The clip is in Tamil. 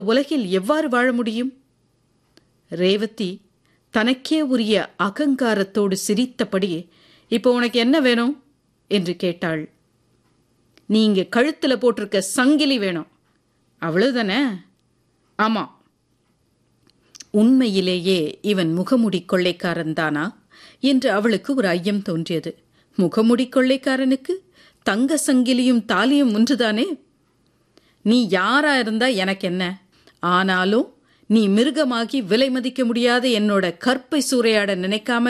உலகில் எவ்வாறு வாழ முடியும் ரேவதி தனக்கே உரிய அகங்காரத்தோடு சிரித்தபடி இப்போ உனக்கு என்ன வேணும் என்று கேட்டாள் நீங்க கழுத்துல போட்டிருக்க சங்கிலி வேணும் அவ்வளவுதானே ஆமா உண்மையிலேயே இவன் முகமுடி கொள்ளைக்காரன் தானா என்று அவளுக்கு ஒரு ஐயம் தோன்றியது முகமுடி கொள்ளைக்காரனுக்கு தங்க சங்கிலியும் தாலியும் ஒன்றுதானே நீ யாரா இருந்தா எனக்கு என்ன ஆனாலும் நீ மிருகமாகி விலை மதிக்க முடியாத என்னோட கற்பை சூறையாட நினைக்காம